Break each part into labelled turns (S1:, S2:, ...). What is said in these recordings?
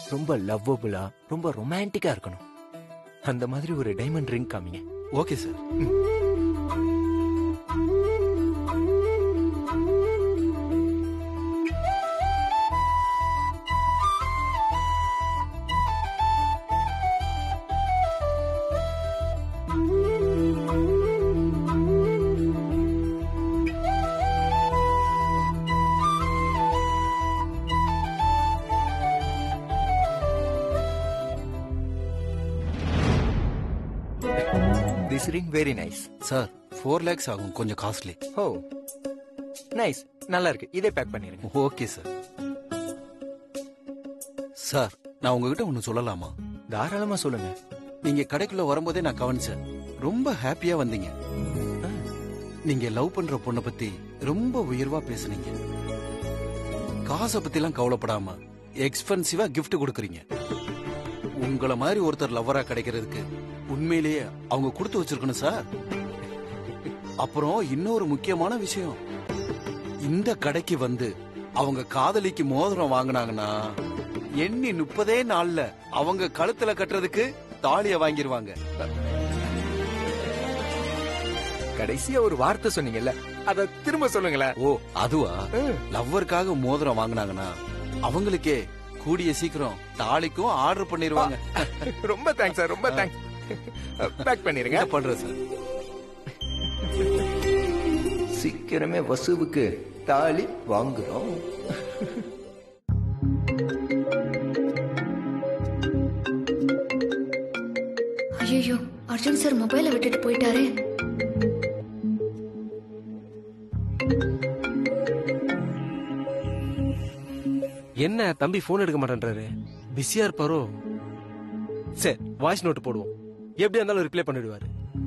S1: ரொம்ப லவ்வபுளா ரொம்ப ரொமான்டிக்கா இருக்கணும் அந்த மாதிரி ஒரு டைமண்ட் ரிங் காமிங்க
S2: okay sir
S1: this ring very nice
S2: sir four lakhs ஆகும் கொஞ்சம் காஸ்ட்லி
S1: ஓ நைஸ் நல்லா இருக்கு இதே பேக் பண்ணிருங்க
S2: ஓகே சார் சார் நான் உங்ககிட்ட ஒன்னு சொல்லலாமா
S1: தாராளமா சொல்லுங்க
S2: நீங்க கடைக்குள்ள வரும்போதே நான் கவனிச்சேன் ரொம்ப ஹாப்பியா வந்தீங்க நீங்க லவ் பண்ற பொண்ணை பத்தி ரொம்ப உயர்வா பேசுனீங்க காசை பத்தி எல்லாம் கவலைப்படாம எக்ஸ்பென்சிவா gift கொடுக்கறீங்க உங்கள மாதிரி ஒருத்தர் லவ்வரா கிடைக்கிறதுக்கு உண்மையிலேயே அவங்க கொடுத்து வச்சிருக்கணும் சார் அப்புறம் இன்னொரு முக்கியமான விஷயம் இந்த கடைக்கு வந்து அவங்க காதலிக்கு மோதிரம் வாங்குனாங்கன்னா எண்ணி முப்பதே நாள்ல அவங்க கழுத்துல கட்டுறதுக்கு தாலிய வாங்கிருவாங்க
S1: கடைசியா ஒரு வார்த்தை சொன்னீங்கல்ல அத திரும்ப சொல்லுங்களேன்
S2: ஓ அதுவா லவ்வருக்காக மோதிரம் வாங்குனாங்கன்னா அவங்களுக்கே கூடிய சீக்கிரம் தாலிக்கும் ஆர்டர் பண்ணிருவாங்க
S1: ரொம்ப தேங்க்ஸ் சார் ரொம்ப தேங்க்ஸ் பேக் பண்ணிருங்க
S2: என்ன பண்ற சார்
S1: சீக்கிரமே வசுவுக்கு தாலி வாங்குறோம்
S3: ஐயோ அர்ஜுன் சார் மொபைலை விட்டுட்டு போயிட்டாரே
S4: என்ன தம்பி போன் எடுக்க மாட்டேன்றாரு பிஸியா இருப்பாரோ சரி வாய்ஸ் நோட் போடுவோம் எப்படியா இருந்தாலும் ரிப்ளை பண்ணிடுவாரு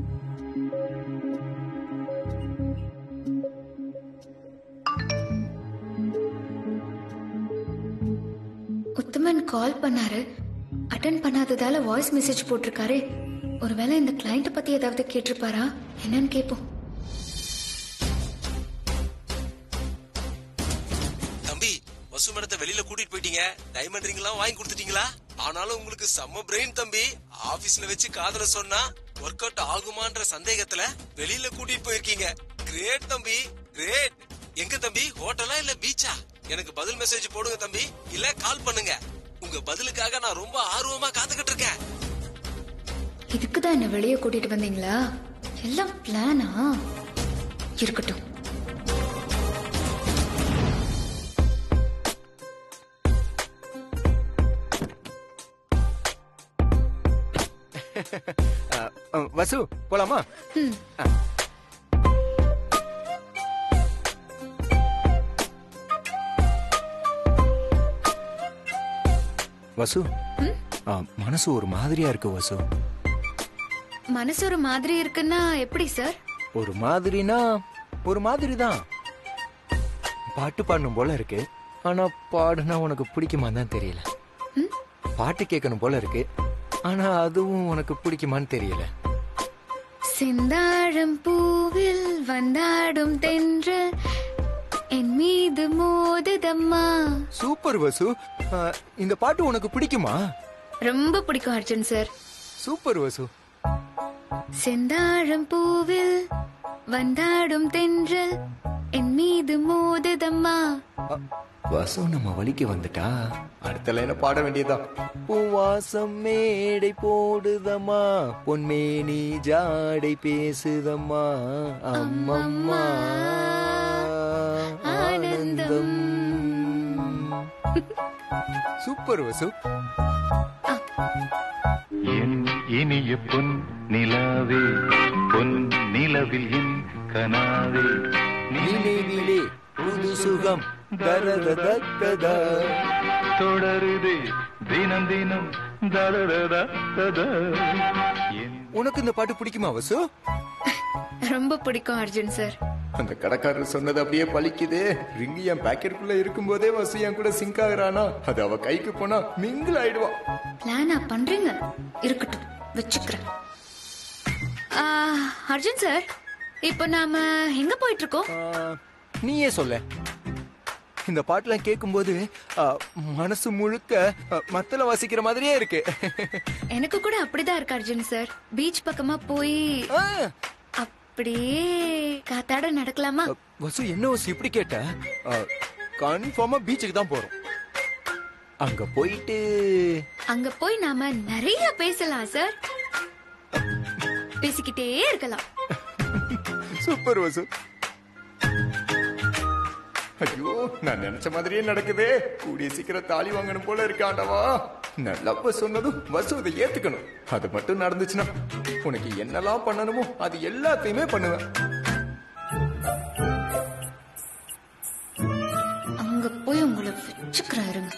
S3: உத்தமன் கால் பண்ணாரு அட்டன் பண்ணாததால வாய்ஸ் மெசேஜ் போட்டிருக்காரு ஒருவேளை இந்த கிளைண்ட் பத்தி ஏதாவது கேட்டிருப்பாரா என்னன்னு கேட்போம்
S4: தம்பி வசு மேடத்தை வெளியில கூட்டிட்டு போயிட்டீங்க டைமண்ட் ரிங் எல்லாம் வாங்கி கொடுத்துட்டீங்களா ஆனாலும் உங்களுக்கு செம்ம பிரெயின் தம்பி ஆபீஸ்ல வச்சு காதல சொன்னா ஒர்க் அவுட் ஆகுமான்ற சந்தேகத்துல வெளியில கூட்டிட்டு போயிருக்கீங்க கிரேட் தம்பி கிரேட் எங்க தம்பி ஹோட்டலா இல்ல பீச்சா எனக்கு பதில் மெசேஜ் போடுங்க தம்பி இல்ல கால் பண்ணுங்க உங்க பதிலுக்காக நான் ரொம்ப ஆர்வமா காத்துக்கிட்டு இருக்கேன்
S3: இதுக்கு தான் என்ன வெளியே கூட்டிட்டு வந்தீங்களா எல்லாம் பிளானா இருக்கட்டும்
S1: அஹ், அஹ், வசு போலாமா
S3: ம்.
S1: வசு அஹ், மனசு ஒரு மாதிரியா இருக்கு வசு
S3: மனசு ஒரு மாதிரி இருக்குன்னா எப்படி சார்
S1: ஒரு மாதிரினா ஒரு மாதிரி தான் பாட்டு பாடணும் போல இருக்கு ஆனா பாடுனா உனக்கு பிடிக்குமான்னு தான் தெரியல
S3: ம்?
S1: பாட்டு கேட்கணும் போல இருக்கு ஆனா அதுவும் உனக்கு பிடிக்குமான்னு தெரியல
S3: செந்தாழம் பூவில் வந்தாடும் தென்றல் என் மீது மோதுதம்மா
S1: சூப்பர் வசு அஹ், இந்த பாட்டு உனக்கு பிடிக்குமா
S3: ரொம்ப பிடிக்கும் அர்ஜுன் சார்
S1: சூப்பர் வசு
S3: செந்தாழம் பூவில் வந்தாடும் தென்றல் என் மீது மோதுதம்மா
S1: அ, வசு நம்ம வழிக்கு வந்துட்டா அடுத்த லைன பாட வேண்டியதா பூவாசம் மேடை போடுதம்மா பொன்மேனி ஜாடை பேசுதம்மா அம்மம்மா ஆனந்தம் சூப்பர் வசு
S5: என் இனிய பொன் நிலாவே பொன் நிலவில் என் கனாவே
S1: நினைவிலே புது சுகம் தரததததா.
S5: தொடருதே தினம் தினம் தரததா என்
S1: உனக்கு இந்த பாட்டு பிடிக்குமா வசு
S3: ரொம்ப பிடிக்கும் அர்ஜுன் சார்
S1: அந்த கடைக்காரர் சொன்னது அப்படியே பலிக்குது ரிங்கு என் பாக்கெட்டுக்குள்ள இருக்கும்போதே வசு என் கூட சிங்க் ஆகுறானா அது அவ கைக்கு போனா மிங்கிள் ஆயிடுவா
S3: பிளானா பண்றீங்க இருக்கட்டும் வச்சுக்கிறேன் ஆ, அர்ஜுன் சார் இப்போ நாம எங்க போயிட்டு இருக்கோம்
S1: ஆ, நீயே சொல்ல இந்த பாட்டுலாம் கேட்கும்போது ஆ, மனசு முழுக்க ஆ, மத்தள வாசிக்கிற மாதிரியே இருக்கு
S3: எனக்கு கூட அப்படிதான் இருக்கு அர்ஜுன் சார் பீச் பக்கமா போய்
S1: ஆ,
S3: அப்படியே காத்தாட நடக்கலாமா
S1: வசு என்ன வசு இப்படி கேட்ட கன்ஃபார்மா பீச்சுக்கு தான் போறோம் அங்க போயிட்டு
S3: அங்க போய் நாம நிறைய பேசலாம் சார் பேசிக்கிட்டே இருக்கலாம்
S1: சூப்பர் வசு ஐயோ நான் நினைச்ச மாதிரியே நடக்குதே கூடிய சீக்கிரம் தாலி வாங்கணும் போல இருக்கு ஆண்டவா நல்லப்ப சொன்னதும் வசு அதை ஏத்துக்கணும் அது மட்டும் நடந்துச்சுன்னா உனக்கு என்னெல்லாம் பண்ணணுமோ அது எல்லாத்தையுமே பண்ணுவேன்
S3: அங்க போய் உங்களை வச்சுக்கிறேன் இருங்க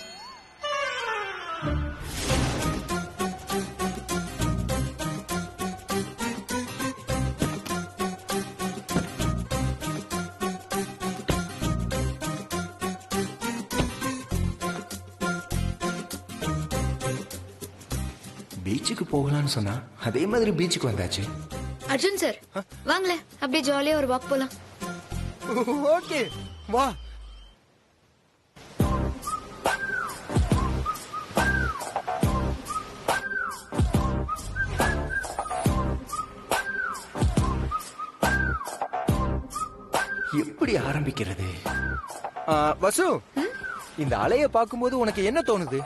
S1: பீச்சுக்கு போகலாம்னு சொன்னா அதே மாதிரி பீச்சுக்கு வந்தாச்சு
S3: அர்ஜுன் சார் வாங்களேன் அப்படியே ஜாலியா ஒரு வாக் போலாம்
S1: ஓகே வா எப்படி ஆரம்பிக்கிறது ஆ, வசு இந்த அலைய பார்க்கும்போது உனக்கு என்ன தோணுது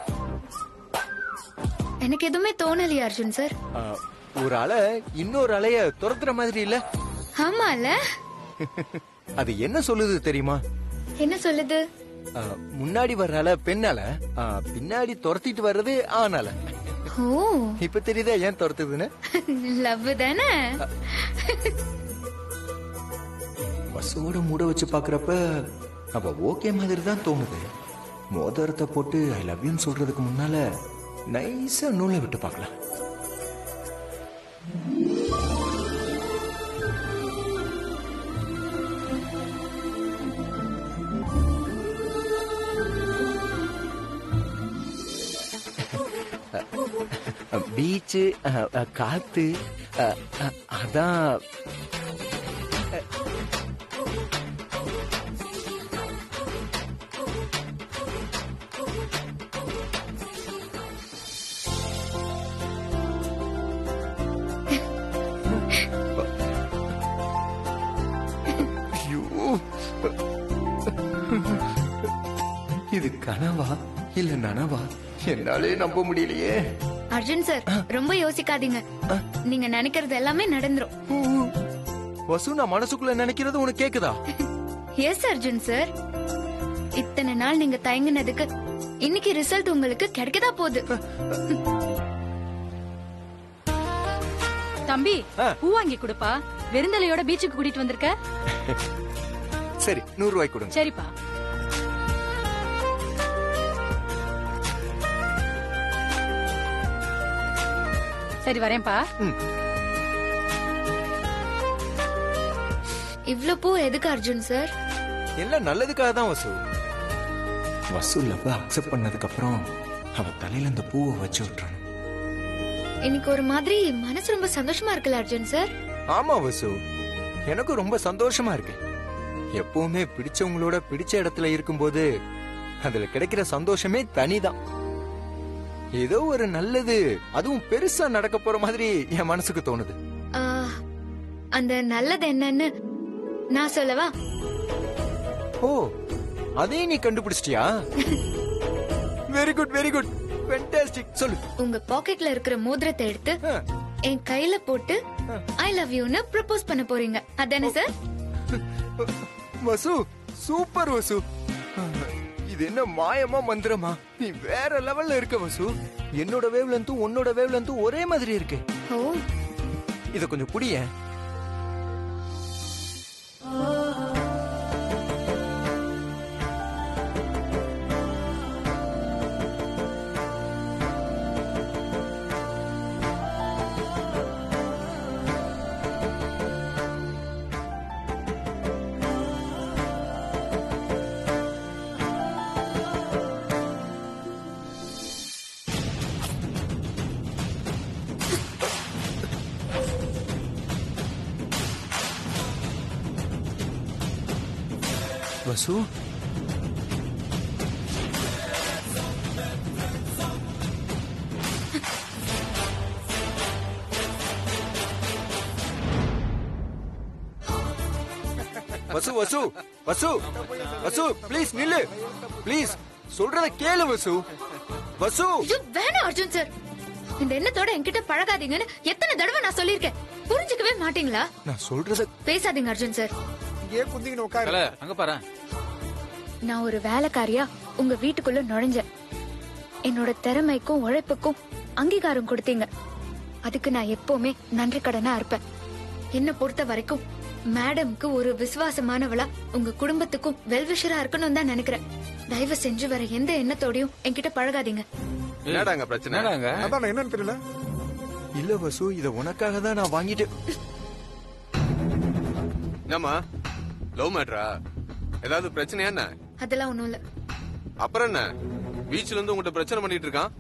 S3: எனக்கு எதுவுமே தோணலையா அர்ஜுன் சார்
S1: ஆ, ஒரு அலை இன்னொரு அலைய துரத்துற மாதிரி இல்ல
S3: ஆமால
S1: அது என்ன சொல்லுது தெரியுமா
S3: என்ன சொல்லுது
S1: ஆ, முன்னாடி வர்ற அலை பெண் அலை ஆ, பின்னாடி துரத்திட்டு வர்றது ஆண் அலை
S3: ஓ
S1: இப்ப தெரியுதா ஏன் துரத்துதுன்னு
S3: லவ் தானே
S1: பஸ்ஸோட மூட வச்சு பாக்குறப்ப அவ ஓகே மாதிரி தான் தோணுது மோதிரத்தை போட்டு ஐ லவ் யூன்னு சொல்றதுக்கு முன்னால நைஸா நூலை விட்டு பார்க்கலாம் பீச்சு காத்து அ, அ, அதான் ஐயோ இது கனவா இல்ல நனவா என்னாலே நம்ப முடியலையே
S3: அர்ஜுன் சார் ரொம்ப யோசிக்காதீங்க நீங்க நினைக்கிறது எல்லாமே நடந்துரும்
S1: ஊ, ஊ. வசு நான் மனசுக்குள்ள நினைக்கிறது உனக்கு கேக்குதா
S3: எஸ் அர்ஜுன் சார் இத்தனை நாள் நீங்க தயங்குனதுக்கு இன்னைக்கு ரிசல்ட் உங்களுக்கு கிடைக்கதா போகுது
S6: தம்பி
S1: ஆ.
S6: பூ வாங்கி கொடுப்பா வெறுந்தலையோட பீச்சுக்கு கூட்டிட்டு வந்திருக்க
S1: சரி நூறு ரூபாய் கொடுங்க
S6: சரிப்பா சரி வரேன்ப்பா
S3: இவ்ளோ பூ எதுக்கு அர்ஜுன் சார்
S1: எல்லாம் நல்லதுக்காக தான் வசு வசு லவ் அக்செப்ட் பண்ணதுக்கு அப்புறம் அவ தலையில அந்த பூவை வச்சு விட்டுறணும்
S3: இன்னைக்கு ஒரு மாதிரி மனசு ரொம்ப சந்தோஷமா இருக்குல்ல அர்ஜுன் சார்
S1: ஆமா வசு எனக்கும் ரொம்ப சந்தோஷமா இருக்கு எப்பவுமே பிடிச்சவங்களோட பிடிச்ச இடத்துல இருக்கும்போது அதுல கிடைக்கிற சந்தோஷமே தனிதான் ஏதோ ஒரு நல்லது அதுவும் பெருசா நடக்க போற மாதிரி என் மனசுக்கு தோணுது
S3: ஆ, அந்த நல்லது என்னன்னு நான் சொல்லவா
S1: ஓ அதையும் நீ கண்டுபிடிச்சிட்டியா very good very good fantastic சொல்லு
S3: உங்க பாக்கெட்ல இருக்கிற மோதிரத்தை எடுத்து
S1: ஆ,
S3: என் கையில போட்டு ஐ லவ் யூன்னு ப்ரப்போஸ் பண்ண போறீங்க அதானே சார்
S1: வசு சூப்பர் வசு இது என்ன மாயமா மந்திரமா நீ வேற லெவல்ல இருக்க வசு என்னோட வேவ் லென்த்தும் உன்னோட வேவ் லென்த்தும் ஒரே மாதிரி இருக்கு
S3: ஓ
S1: இத கொஞ்சம் புடிய வசு வசு வசு வசு வசு ப்ளீஸ் நில்லு ப்ளீஸ் சொல்றத கேளு வசு வசு
S3: ஐயோ வேணாம் அர்ஜுன் சார் இந்த எண்ணத்தோட என்கிட்ட பழகாதீங்கன்னு எத்தனை தடவை நான் சொல்லியிருக்கேன் புரிஞ்சுக்கவே மாட்டீங்களா
S1: நான் சொல்றத
S3: பேசாதீங்க அர்ஜுன் சார்
S7: இங்கே குந்திங்கன்னு உட்காரு
S2: அங்க பாரு
S3: நான் ஒரு வேலைக்காரியா உங்க வீட்டுக்குள்ள நுழைஞ்சேன் என்னோட திறமைக்கும் உழைப்புக்கும் அங்கீகாரம் கொடுத்தீங்க அதுக்கு நான் எப்பவுமே நன்றி கடனா இருப்பேன் என்ன பொறுத்த வரைக்கும் மேடம்க்கு ஒரு விசுவாசமானவளா உங்க குடும்பத்துக்கும் வெல்விஷரா இருக்கணும் தான் நினைக்கிறேன் தயவு செஞ்சு வர எந்த எண்ணத்தோடையும் என்கிட்ட பழகாதீங்க
S8: என்னடாங்க பிரச்சனை
S7: அதான் என்னன்னு தெரியல
S1: இல்ல வசு இத உனக்காக தான் நான் வாங்கிட்டு
S8: என்னம்மா லவ் மேட்ரா ஏதாவது பிரச்சனையா என்ன
S3: அதெல்லாம் ஒண்ணும் இல்ல
S8: அப்புறம் என்ன பீச்ல இருந்து உங்ககிட்ட பிரச்சனை பண்ணிட்டு இருக்கான்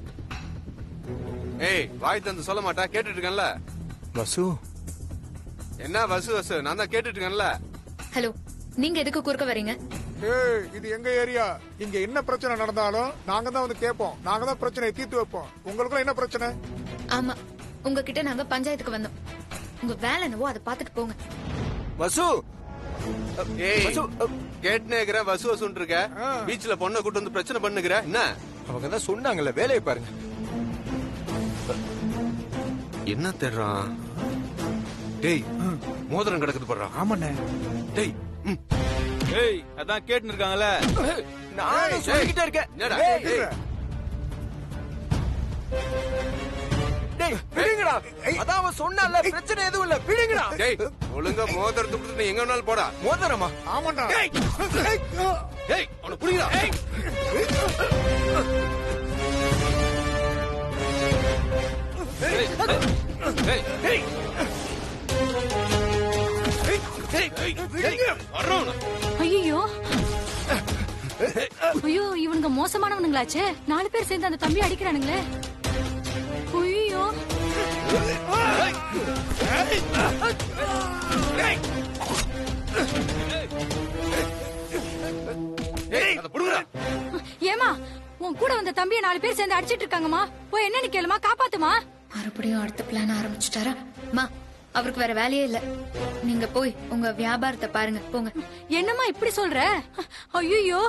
S8: ஏய் வாய் தந்து சொல்ல மாட்டா கேட்டுட்டு இருக்கேன்ல
S1: வசு
S8: என்ன வசு வசு நான் தான் கேட்டுட்டு இருக்கேன்ல
S3: ஹலோ நீங்க எதுக்கு குறுக்க வரீங்க
S7: ஏய் இது எங்க ஏரியா இங்க என்ன பிரச்சனை நடந்தாலும் நாங்க தான் வந்து கேட்போம் நாங்க தான் பிரச்சனையை தீர்த்து வைப்போம் உங்களுக்குள்ள என்ன பிரச்சனை
S3: ஆமா உங்ககிட்ட நாங்க பஞ்சாயத்துக்கு வந்தோம் உங்க வேலை என்னவோ அதை பாத்துட்டு போங்க
S1: வசு
S8: ஏய்
S1: வசு
S8: கேட்டுனேக்கிற வசு வசுன்னு இருக்க பீச்ல பொண்ணை கூட்டு வந்து பிரச்சனை பண்ணுகிற என்ன
S1: அவங்க தான் சொன்னாங்கல்ல வேலையை பாருங்க
S8: என்ன தேடுறான் டேய் மோதிரம் கிடக்குது போடுறான்
S7: ஆமாண்ணே
S8: டேய் ம்.
S9: ஏய் அதான் கேட்டுன்னு இருக்காங்கல்ல
S1: நானும் சொல்லிக்கிட்டே இருக்கேன்
S8: என்னடா
S1: ஏய்,
S8: ஏய்,
S1: டேய் விடுங்கடா அதான் அவன் சொன்னான்ல பிரச்சனை எதுவும் இல்ல விடுங்கடா
S8: டேய் ஒழுங்கா மோதிரத்தை கொடுத்துட்டு நீ எங்க வேணாலும் போடா
S1: மோதிரமா
S7: ஆமாண்டா
S8: டேய் அவனை புடிங்கடா
S6: ஐயோ ஐயோ இவனுங்க மோசமானவனுங்களாச்சே நாலு பேர் சேர்ந்து அந்த தம்பி அடிக்கிறானுங்களே ஐயோ
S8: ஏய் அத புடுங்கடா
S6: ஏமா உன் கூட வந்த தம்பியை நாலு பேர் சேர்ந்து அடிச்சிட்டு இருக்காங்கம்மா போய் என்னன்னு கேளுமா காப்பாத்துமா
S3: மறுபடியும் அடுத்த பிளான் ஆரம்பிச்சுட்டாரா மா அவருக்கு வேற வேலையே இல்ல நீங்க போய் உங்க வியாபாரத்தை பாருங்க போங்க
S6: என்னம்மா இப்படி சொல்ற ஐயோ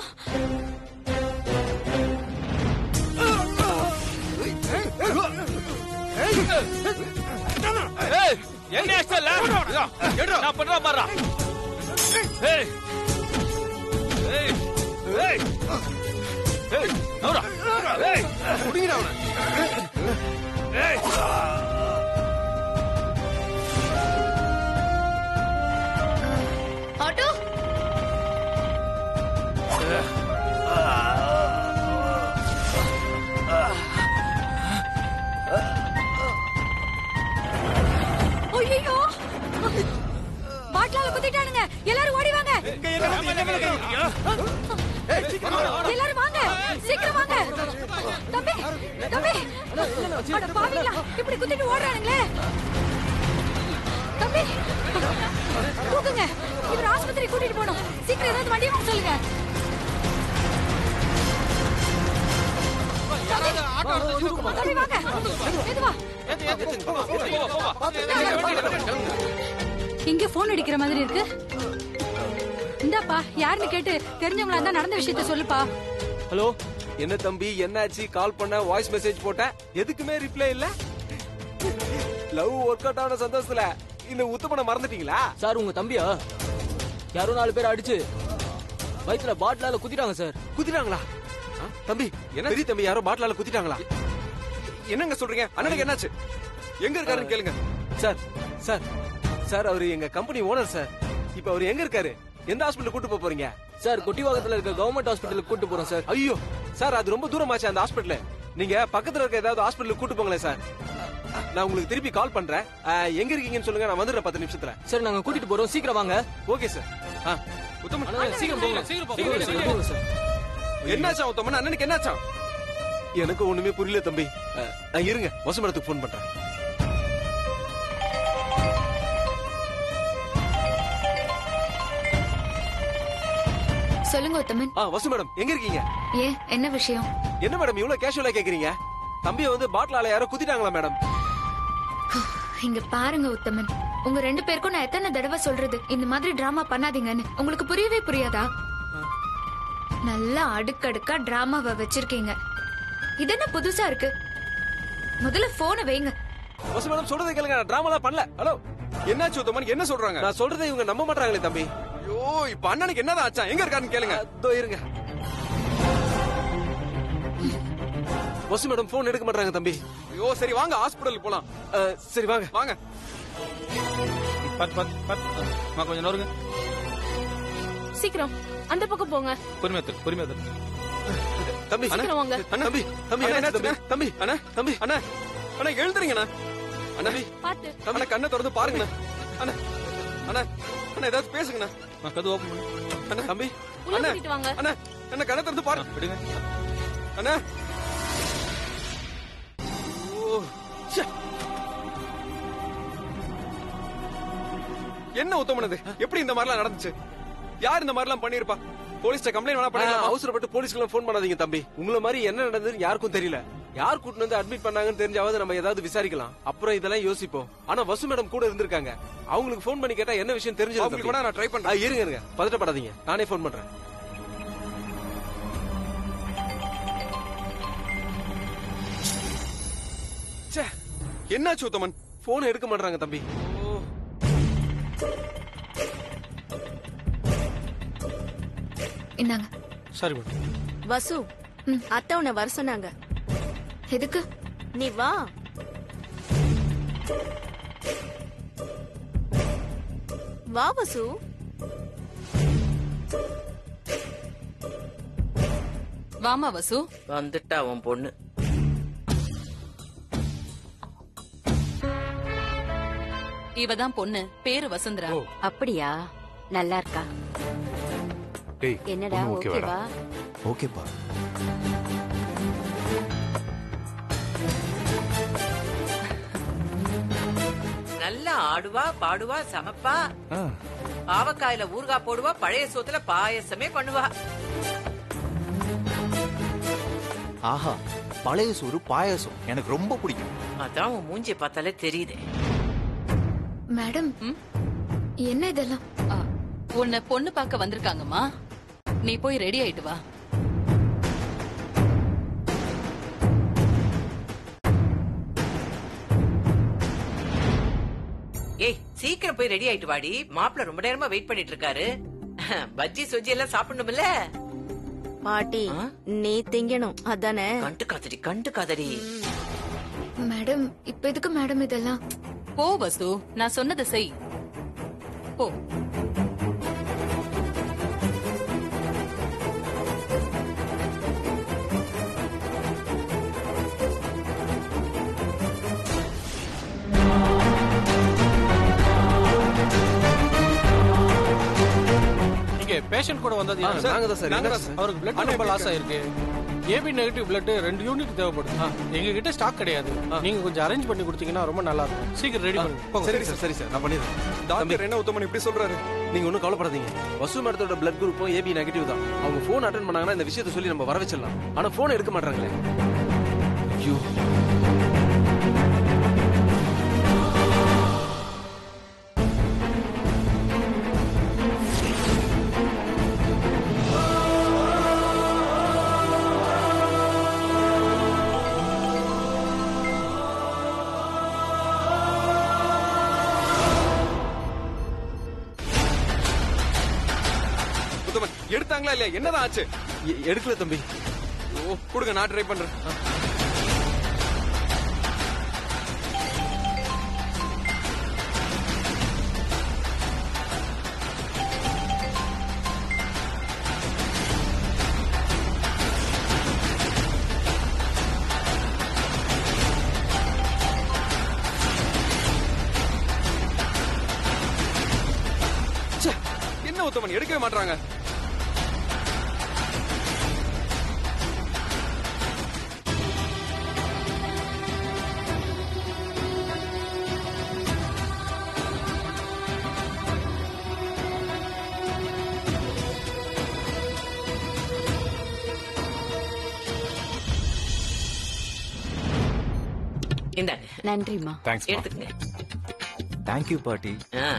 S9: ஏய் என்ன ஆக்சல்ல நான் பண்றேன் பாரு ஏய் ஏய் ஏய் ஏய் நவுரா ஏய்
S8: புடிங்கடா அவனை
S9: ஏய்
S3: ஆட்டோ
S6: ஐயோ பாட்டிலால குத்திட்டானுங்க எல்லாரும் ஓடி வாங்க எல்லாரும் வாங்க சீக்கிரம் வாங்க தம்பி தம்பி அட பாவிங்களா இப்படி குத்திட்டு ஓடுறானுங்களே தம்பி தூக்குங்க இவர் ஆஸ்பத்திரி கூட்டிட்டு போகணும் சீக்கிரம் ஏதாவது வண்டியை வாங்க சொல்லுங்க தம்பி வாங்க மெதுவா இங்க போன் அடிக்கிற மாதிரி இருக்கு இந்தாப்பா யாருன்னு கேட்டு தெரிஞ்சவங்களா இருந்தா நடந்த விஷயத்த சொல்லுப்பா
S4: ஹலோ என்ன தம்பி என்னாச்சு கால் பண்ண வாய்ஸ் மெசேஜ் போட்ட எதுக்குமே ரிப்ளை இல்ல லவ் ஒர்க் அவுட் ஆன சந்தோஷத்துல இந்த உத்தமனை மறந்துட்டீங்களா
S9: சார் உங்க தம்பியா யாரோ நாலு பேர் அடிச்சு வயித்துல பாட்டிலால குத்திட்டாங்க சார்
S4: குத்திட்டாங்களா ஆ, தம்பி என்ன பெரிய தம்பி யாரோ பாட்டிலால குத்திட்டாங்களா என்னங்க சொல்றீங்க அண்ணனுக்கு என்னாச்சு எங்க இருக்காருன்னு கேளுங்க சார் சார் சார் அவரு எங்க கம்பெனி ஓனர் சார் இப்ப அவர் எங்க இருக்காரு எந்த ஹாஸ்பிட்டல் கூட்டு போக போறீங்க
S9: சார் குட்டிவாக்கத்துல இருக்க கவர்மெண்ட் ஹாஸ்பிட்டலுக்கு கூட்டு போறோம் சார்
S4: ஐயோ சார் அது ரொம்ப தூரமாச்சு அந்த ஹாஸ்பிட்டல் நீங்க பக்கத்துல இருக்க ஏதாவது ஹாஸ்பிட்டலுக்கு கூட்டு போங்களேன் சார் நான் உங்களுக்கு திருப்பி கால் பண்றேன் ஆ, எங்க இருக்கீங்கன்னு சொல்லுங்க நான் வந்துடுறேன் பத்து நிமிஷத்துல
S9: சார் நாங்க கூட்டிட்டு போறோம் சீக்கிரம் வாங்க
S4: ஓகே சார் ஆ, உத்தமன்
S9: அண்ணா, சீக்கிரம் போங்க சீக்கிரம் போங்க சார்
S4: என்னாச்சா உத்தமன் அண்ணனுக்கு என்னாச்சா எனக்கு ஒண்ணுமே புரியல தம்பி ஆ, ஆ, இருங்க வசுமரத்துக்கு ஃபோன் பண்றேன்
S3: சொல்லுங்க உத்தமன்
S4: ஆ வசு மேடம் எங்க இருக்கீங்க
S3: ஏன் என்ன விஷயம்
S4: என்ன மேடம் இவ்வளவு கேஷுவலா கேக்குறீங்க தம்பியை வந்து பாட்டிலால யாரோ குத்திட்டாங்களா மேடம்
S3: இங்க பாருங்க உத்தமன் உங்க ரெண்டு பேருக்கும் நான் எத்தனை தடவை சொல்றது இந்த மாதிரி டிராமா பண்ணாதீங்கன்னு உங்களுக்கு புரியவே புரியாதா நல்லா அடுக்கடுக்கா டிராமாவை வச்சிருக்கீங்க இது என்ன புதுசா இருக்கு முதல்ல போனை வைங்க
S4: வசு மேடம் சொல்றதை கேளுங்க நான் டிராமாலாம் பண்ணல ஹலோ
S8: என்னாச்சு உத்தமன் என்ன சொல்றாங்க
S4: நான் சொல்றதை இவங்க நம்ப மாட்டாங்களே தம்பி
S8: ஐயோ இப்ப அண்ணனுக்கு என்னதான் ஆச்சா எங்க இருக்காருன்னு கேளுங்க
S4: அதோ இருங்க வசு மேடம் போன் எடுக்க மாட்டாங்க தம்பி
S8: ஐயோ சரி வாங்க ஹாஸ்பிடலுக்கு போலாம்
S4: அஹ், சரி வாங்க
S8: வாங்க
S10: பத் பத் பத் மா கொஞ்சம் நோருங்க
S11: சீக்கிரம் அந்த பக்கம் போங்க
S10: பொறுமையா தரு பொறுமையா தரு
S4: தம்பி
S11: சீக்கிரம் வாங்க
S8: அண்ணா
S4: தம்பி தம்பி
S8: அண்ணா,
S4: என்னாச்சு தம்பி
S8: என்னாச்சுண்ணா?
S4: தம்பி
S8: அண்ணா
S4: தம்பி
S8: அண்ணா அண்ணா எழுதுறீங்கண்ணா அண்ணா
S11: பாத்து
S8: அண்ணா கண்ணை திறந்து பாருங்கண்ணா அண்ணா அண்ணா அண்ணா ஏதாச்சும் பேசுங்கண்ணா
S10: மா கது ஓபன் பண்ணு
S8: அண்ணா
S4: தம்பி
S11: உள்ள
S8: அண்ணா.
S11: கூட்டிட்டு வாங்க
S8: அண்ணா அண்ணா கண்ணை திறந்து பாருங்க
S10: விடுங்க
S8: அண்ணா ஓ ச்சே. என்ன உத்தமன் இது எப்படி இந்த மாதிரிலாம் நடந்துச்சு யார் இந்த மாதிரிலாம் பண்ணிருப்பா போலீஸ்ட கம்ப்ளைண்ட் வேணா
S4: ஆ,
S8: பண்ணிடலாமா
S4: அவசரப்பட்டு போலீஸ்க்கு ஃபோன் பண்ணாதீங்க தம்பி உங்களை மாதிரி என்ன நடந்ததுன்னு யாருக்கும் தெரியல யார் கூட்டிட்டு வந்து அட்மிட் பண்ணாங்கன்னு தெரிஞ்சாவது நம்ம ஏதாவது விசாரிக்கலாம் அப்புறம் இதெல்லாம் யோசிப்போம் ஆனா வசு மேடம் கூட இருந்திருக்காங்க அவங்களுக்கு ஃபோன் பண்ணி கேட்டா என்ன விஷயம் தெரிஞ்சது
S8: அவங்களுக்கு கூட நான் ட்ரை
S4: ஆ,
S8: பண்றேன்
S4: இருங்க இருங்க பதட்டப்படாதீங்க நானே ஃபோன் பண்றேன்
S8: ச்சே. என்னாச்சு உத்தமன்
S4: போன் எடுக்க மாட்டாங்க தம்பி
S3: இந்தாங்க
S10: சரி மேடம்
S11: வசு அத்தை உன்னை வர சொன்னாங்க
S3: எதுக்கு
S11: நீ வா வா வசு
S6: வாமா வசு
S12: வந்துட்டா உன் பொண்ணு
S6: இவதான் பொண்ணு பேரு வசுந்தரா
S11: அப்படியா நல்லா இருக்கா
S5: டேய்
S11: என்னடா ஓகேவா
S2: ஓகேப்பா
S12: நல்லா ஆடுவா பாடுவா சமைப்பா ஆவக்காயில ஊறுகாய் போடுவா பழைய சோத்துல பாயசமே பண்ணுவா
S2: ஆஹா பழைய சோறு பாயாசம் எனக்கு ரொம்ப பிடிக்கும்
S12: அதான் உன் மூஞ்சிய பார்த்தாலே தெரியுது
S3: மேடம் என்ன இதெல்லாம்
S6: ஆ, உன்னை பொண்ணு பார்க்க வந்திருக்காங்கம்மா நீ போய் ரெடி ஆயிட்டு வா
S12: ஏய் சீக்கிரம் போய் ரெடி ஆயிட்டு வாடி மாப்பிள்ள ரொம்ப நேரமா வெயிட் பண்ணிட்டு இருக்காரு பஜ்ஜி சொஜ்ஜி எல்லாம் சாப்பிடணும்ல
S11: பாட்டி
S12: ஆ?
S11: நீ திங்கணும் அதானே
S12: கண்டு காதடி கண்டு காதடி
S3: மேடம் இப்ப எதுக்கு மேடம் இதெல்லாம்
S6: போ வசு நான் சொன்னதை செய் போ
S10: இங்க பேஷண்ட் கூட வந்தது
S4: ஆ,
S10: யாரு?
S4: நாங்க தான் சார்,
S8: நாங்க
S4: என்ன
S8: தான் சார்.
S10: அவருக்கு பிளட்
S8: அண்ணா
S10: ரொம்ப
S8: எப்படி
S10: லாஸ் ஆயிருக்கு ஏபி நெகட்டிவ் பிளட் ரெண்டு யூனிட் தேவைப்படுது எங்க கிட்ட ஸ்டாக் கிடையாது நீங்க கொஞ்சம் அரேஞ்ச் பண்ணி கொடுத்தீங்கன்னா ரொம்ப நல்லா இருக்கும் சீக்கிரம் ரெடி பண்ணுங்க போங்க
S4: சரி சார் சரி சார் நான் பண்ணிடுறேன்
S8: டாக்டர் என்ன உத்தமன் இப்படி சொல்றாரு
S4: நீங்க ஒன்றும் கவலைப்படாதீங்க வசு மேடத்தோட பிளட் குரூப்பும் ஏபி நெகட்டிவ் தான் அவங்க ஃபோன் அட்டன் பண்ணாங்கன்னா இந்த விஷயத்தை சொல்லி நம்ம வர வச்சிடலாம் ஆனா ஃபோன் எடுக்க மாட்டாங்களே ஐயோ
S8: உத்தமன் எடுத்தாங்களா இல்லையா என்னதான் ஆச்சு
S4: எ- எடுக்கல தம்பி
S8: ஓ கொடுங்க நான் ட்ரை பண்றேன் ச்சே, என்ன உத்தமன் எடுக்கவே மாட்டாங்க
S12: இந்தாங்க
S11: நன்றிமா
S5: தேங்க்ஸ்
S12: எடுத்துக்கங்க
S13: தேங்க்யூ பாட்டி
S12: ஆ,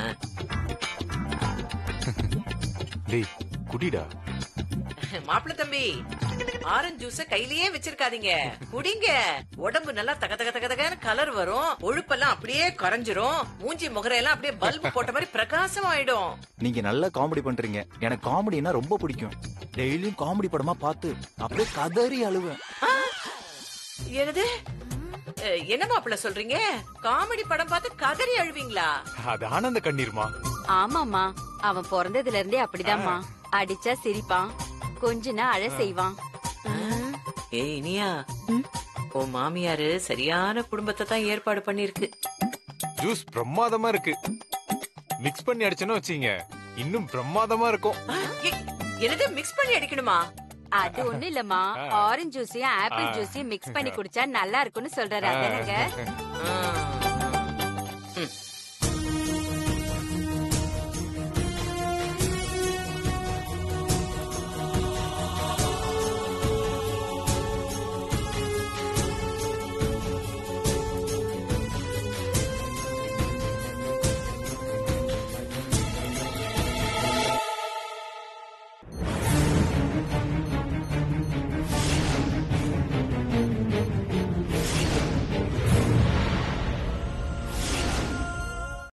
S5: டேய் குடிடா
S12: மாப்பிள தம்பி ஆரஞ்சு ஜூஸ கையிலேயே வச்சிருக்காதீங்க குடிங்க உடம்பு நல்லா தக தக தக தகன்னு கலர் வரும் ஒழுப்பெல்லாம் அப்படியே கரைஞ்சிரும் மூஞ்சி முகரையெல்லாம் அப்படியே பல்பு போட்ட மாதிரி பிரகாசம் ஆயிடும்
S13: நீங்க நல்லா காமெடி பண்றீங்க எனக்கு காமெடினா ரொம்ப பிடிக்கும் டெய்லியும் காமெடி படமா பார்த்து அப்படியே கதறி அழுவேன்
S12: என்னது அஹ், என்ன மாப்பிள சொல்றீங்க காமெடி படம் பார்த்து கதறி அழுவீங்களா
S5: அது ஆனந்த கண்ணீர்மா
S11: ஆமாமா அவன் பிறந்ததுல இருந்தே அப்படிதாம்மா அடிச்சா சிரிப்பான் கொஞ்சனா அழ செய்வான்
S12: ஏய் இனியா உன் மாமியாரு சரியான குடும்பத்தை தான் ஏற்பாடு பண்ணிருக்கு
S5: ஜூஸ் பிரமாதமா இருக்கு மிக்ஸ் பண்ணி அடிச்சேன்னு வச்சீங்க இன்னும் பிரமாதமா இருக்கும்
S12: என்னது மிக்ஸ் பண்ணி அடிக்கணுமா
S11: அது ஒண்ணு இல்லம்மா ஆரஞ்சு ஜூஸையும் ஆப்பிள்
S5: ஆ.
S11: ஜூஸையும் மிக்ஸ் பண்ணி குடிச்சா நல்லா இருக்கும்னு சொல்றாரு அதானங்க
S12: ம்.